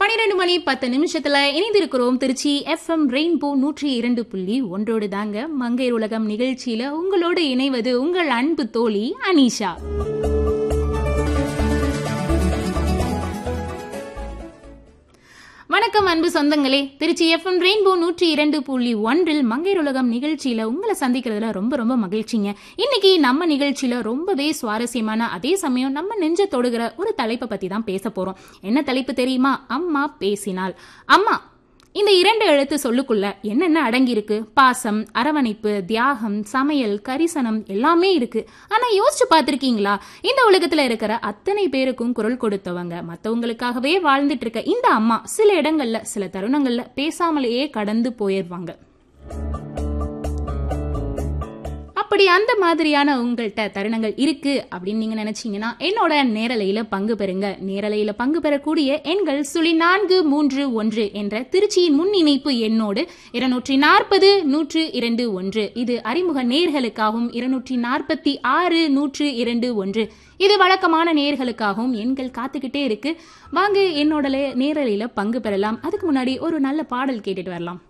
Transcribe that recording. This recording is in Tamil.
பனிரெண்டு மணி பத்து நிமிஷத்துல இணைந்திருக்கிறோம் திருச்சி எஃப்எம் ரெயின்போ நூற்றி இரண்டு புள்ளி ஒன்றோடு தாங்க மங்கையர் உலகம் நிகழ்ச்சியில உங்களோடு இணைவது உங்கள் அன்பு தோழி அனிஷா வணக்கம் அன்பு சொந்தங்களே திருச்சி எஃப்எம் ரெயின்போ நூற்றி இரண்டு புள்ளி ஒன்றில் மங்கையர் உலகம் நிகழ்ச்சியில உங்களை சந்திக்கிறதுல ரொம்ப ரொம்ப மகிழ்ச்சிங்க இன்னைக்கு நம்ம நிகழ்ச்சியில ரொம்பவே சுவாரஸ்யமான அதே சமயம் நம்ம நெஞ்ச தொடுகிற ஒரு தலைப்பை பத்தி தான் பேச போறோம் என்ன தலைப்பு தெரியுமா அம்மா பேசினாள் அம்மா இந்த இரண்டு எழுத்து சொல்லுக்குள்ள என்னென்ன அடங்கியிருக்கு பாசம் அரவணைப்பு தியாகம் சமையல் கரிசனம் எல்லாமே இருக்கு ஆனா யோசிச்சு பார்த்திருக்கீங்களா இந்த உலகத்துல இருக்கிற அத்தனை பேருக்கும் குரல் கொடுத்தவங்க மத்தவங்களுக்காகவே வாழ்ந்துட்டு இருக்க இந்த அம்மா சில இடங்கள்ல சில தருணங்கள்ல பேசாமலேயே கடந்து போயிடுவாங்க அப்படி அந்த மாதிரியான உங்கள்கிட்ட தருணங்கள் இருக்கு அப்படின்னு நீங்க நினைச்சீங்கன்னா என்னோட நேரலையில பங்கு பெறுங்க நேரலையில பங்கு பெறக்கூடிய எண்கள் சுழி நான்கு மூன்று ஒன்று என்ற திருச்சியின் முன் இணைப்பு எண்ணோடு இருநூற்றி நாற்பது நூற்று இரண்டு ஒன்று இது அறிமுக நேர்களுக்காகவும் இருநூற்றி நாற்பத்தி ஆறு நூற்று இரண்டு ஒன்று இது வழக்கமான நேர்களுக்காகவும் எண்கள் காத்துக்கிட்டே இருக்கு வாங்க என்னோட நேரலையில பங்கு பெறலாம் அதுக்கு முன்னாடி ஒரு நல்ல பாடல் கேட்டுட்டு வரலாம்